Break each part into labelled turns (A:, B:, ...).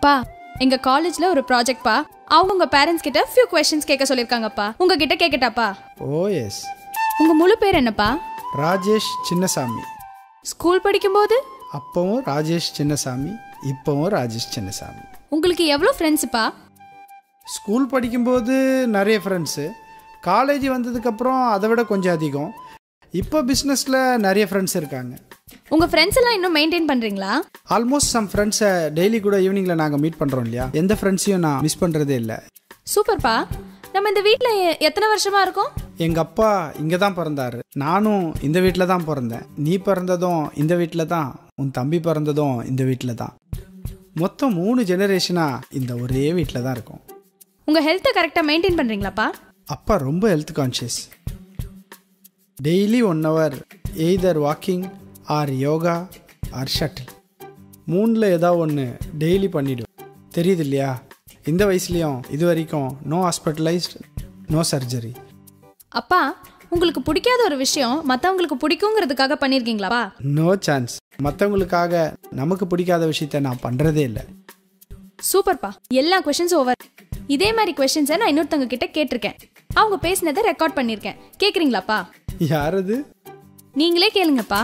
A: அப்பா எங்க காலேஜ்ல ஒரு ப்ராஜெக்ட் பா அவங்க உங்க பேரண்ட்ஸ் கிட்ட ஃபியூ கொஸ்டின்ஸ் கேட்க சொல்லிருக்காங்கப்பா உங்ககிட்ட கேக்கட்டாப்பா
B: ஓ எஸ்
A: உங்க முழு பேர் என்னப்பா
B: ராஜேஷ் சின்னசாமி
A: ஸ்கூல் படிக்கும்போது
B: அப்பவும் ராஜேஷ் சின்னசாமி இப்போவும் ராஜேஷ் சின்னசாமி
A: உங்களுக்கு எவ்வளோ ஃப்ரெண்ட்ஸுப்பா
B: ஸ்கூல் படிக்கும்போது நிறைய ஃப்ரெண்ட்ஸு காலேஜ் வந்ததுக்கப்புறம் அதை விட கொஞ்சம் அதிகம் இப்போ பிஸ்னஸில் நிறைய ஃப்ரெண்ட்ஸ் இருக்காங்க
A: உங்க ஃப்ரெண்ட்ஸ் எல்லாம் இன்னும் மெயின்டைன் பண்றீங்களா
B: ஆல்மோஸ்ட் சம் ஃப்ரெண்ட்ஸை டெய்லி கூட ஈவினிங்கில் நாங்கள் மீட் பண்ணுறோம் இல்லையா எந்த ஃப்ரெண்ட்ஸையும் நான் மிஸ் பண்ணுறதே இல்லை
A: சூப்பர்ப்பா நம்ம இந்த வீட்ல எ- எத்தனை வருஷமா இருக்கோம்
B: எங்கள் அப்பா இங்கே தான் பிறந்தாரு நானும் இந்த வீட்டில் தான் பிறந்தேன் நீ பிறந்ததும் இந்த வீட்டில் தான் உன் தம்பி பிறந்ததும் இந்த வீட்டில் தான் மொத்தம் மூணு ஜெனரேஷனாக இந்த ஒரே வீட்டில் தான் இருக்கோம்
A: உங்க ஹெல்த்தை கரெக்டா மெயின்டைன் பண்றீங்களாப்பா
B: அப்பா ரொம்ப health conscious daily one hour either walking or yoga or shuttle மூணில் ஏதாவது ஒன்று டெய்லி பண்ணிவிடும் தெரியுது இல்லையா இந்த வயசுலேயும் இது வரைக்கும் நோ ஹாஸ்பிட்டலைஸ்ட் நோ சர்ஜரி
A: அப்பா உங்களுக்கு பிடிக்காத ஒரு விஷயம் மத்தவங்களுக்கு பிடிக்குங்கிறதுக்காக பண்ணிருக்கீங்களாப்பா
B: நோ சான்ஸ் மற்றவங்களுக்காக நமக்கு பிடிக்காத விஷயத்த நான் பண்ணுறதே இல்லை
A: சூப்பர்ப்பா எல்லா கொஷின்ஸும் ஓவர் இதே மாதிரி கொஷின்ஸை நான் இன்னொருத்தவங்க கிட்ட கேட்டிருக்கேன் அவங்க பேசினதை ரெக்கார்ட் பண்ணியிருக்கேன் கேக்குறீங்களாப்பா
B: யார் அது
A: நீங்களே கேளுங்கப்பா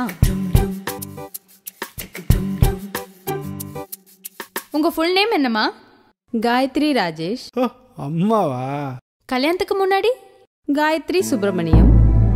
A: உங்க ஃபுல் நேம் என்னம்மா
C: காயத்ரி ராஜேஷ்
B: ஓ அம்மாவா
A: கல்யாணத்துக்கு முன்னாடி
C: காயத்ரி சுப்பிரமணியம்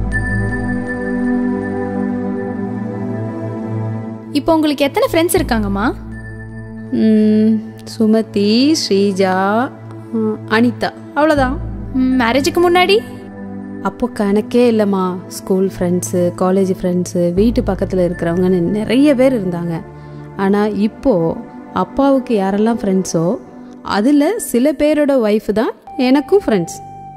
A: இப்போ உங்களுக்கு எத்தனை ஃப்ரெண்ட்ஸ் இருக்காங்கம்மா
C: ம், சுமதி ஸ்ரீஜா ம், அனிதா அவ்வளோதான்
A: மேரேஜுக்கு முன்னாடி
C: அப்போ கணக்கே இல்லைம்மா ஸ்கூல் ஃப்ரெண்ட்ஸு காலேஜ் ஃப்ரெண்ட்ஸு வீட்டு பக்கத்தில் இருக்கிறவங்கன்னு நிறைய பேர் இருந்தாங்க ஆனால் இப்போது அப்பாவுக்கு யாரெல்லாம் ஃப்ரெண்ட்ஸோ அதில் சில பேரோட ஒய்ஃப் தான் எனக்கும் ஃப்ரெண்ட்ஸ்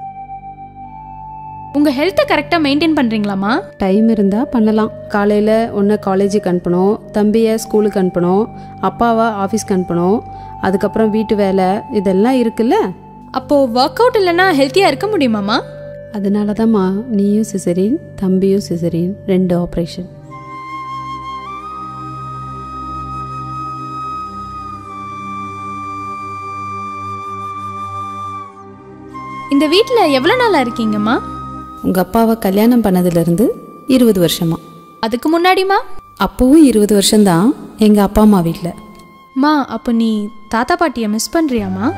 A: உங்க ஹெல்த்தை கரெக்டாக மெயின்டைன் பண்றீங்களாம்மா
C: டைம் இருந்தால் பண்ணலாம் காலையில் ஒன்று காலேஜுக்கு அனுப்பணும் தம்பியை ஸ்கூலுக்கு அனுப்பணும் அப்பாவை ஆஃபீஸ்க்கு அனுப்பணும் அதுக்கப்புறம் வீட்டு வேலை இதெல்லாம் இருக்குல்ல
A: அப்போ ஒர்க் அவுட் இல்லைன்னா ஹெல்த்தியா இருக்க முடியுமாம்மா
C: அதனால தான்மா நீயும் சிசரின் தம்பியும் சிசரின் ரெண்டு ஆப்ரேஷன்
A: இந்த வீட்டில் எவ்வளோ நாளா இருக்கீங்கம்மா
C: உங்கள் அப்பாவை கல்யாணம் பண்ணதுலேருந்து இருபது வருஷமா
A: அதுக்கு முன்னாடிமா
C: அப்போவும் இருபது வருஷம்தான் எங்கள் அப்பா அம்மா வீட்டில்
A: மா அப்போ நீ தாத்தா பாட்டியை மிஸ் பண்றியாம்மா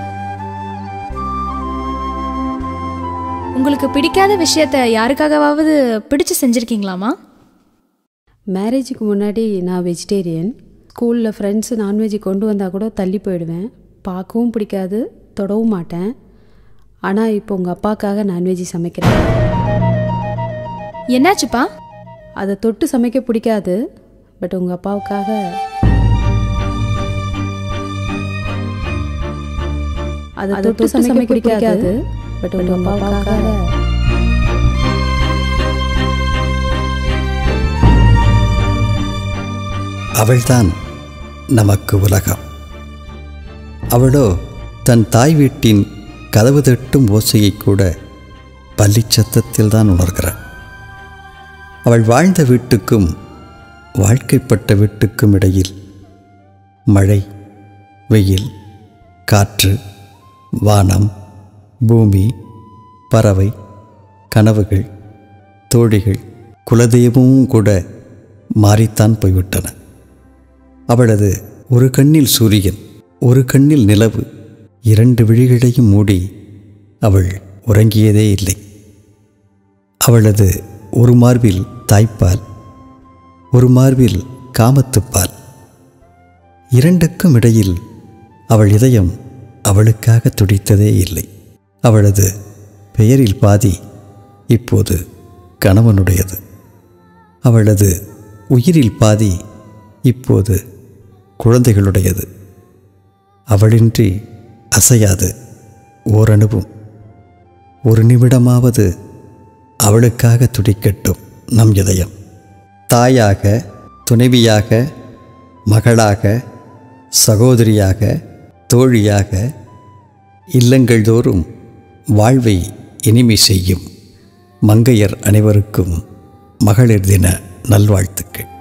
A: உங்களுக்கு பிடிக்காத விஷயத்த யாருக்காகவாவது பிடிச்சு செஞ்சிருக்கீங்களாம்மா
C: மேரேஜுக்கு முன்னாடி நான் வெஜிடேரியன் ஸ்கூலில் ஃப்ரெண்ட்ஸு நான்வெஜ் கொண்டு வந்தால் கூட தள்ளி போயிடுவேன் பார்க்கவும் பிடிக்காது தொடவும் மாட்டேன் ஆனால் இப்போ உங்கள் அப்பாவுக்காக நான்வெஜ் சமைக்கிறேன்
A: என்னாச்சுப்பா
C: அதை தொட்டு சமைக்க பிடிக்காது பட் உங்கள் அப்பாவுக்காக அதை தொட்டு சமைக்க பிடிக்காது பட் உங்கள் அப்பாவுக்காக
D: அவள்தான் நமக்கு உலகம் அவளோ தன் தாய் வீட்டின் கதவு தட்டும் ஓசையை கூட பள்ளிச் சத்தத்தில் தான் உணர்கிறாள் அவள் வாழ்ந்த வீட்டுக்கும் வாழ்க்கைப்பட்ட வீட்டுக்கும் இடையில் மழை வெயில் காற்று வானம் பூமி பறவை கனவுகள் தோழிகள் குலதெய்வமும் கூட மாறித்தான் போய்விட்டன அவளது ஒரு கண்ணில் சூரியன் ஒரு கண்ணில் நிலவு இரண்டு விழிகளையும் மூடி அவள் உறங்கியதே இல்லை அவளது ஒரு மார்பில் தாய்ப்பால் ஒரு மார்பில் காமத்துப்பால் இரண்டுக்கும் இடையில் அவள் இதயம் அவளுக்காக துடித்ததே இல்லை அவளது பெயரில் பாதி இப்போது கணவனுடையது அவளது உயிரில் பாதி இப்போது குழந்தைகளுடையது அவளின்றி அசையாது ஓரணுவும் ஒரு நிமிடமாவது அவளுக்காக துடிக்கட்டும் நம் இதயம் தாயாக துணைவியாக மகளாக சகோதரியாக தோழியாக இல்லங்கள் தோறும் வாழ்வை இனிமை செய்யும் மங்கையர் அனைவருக்கும் மகளிர் தின நல்வாழ்த்துக்கள்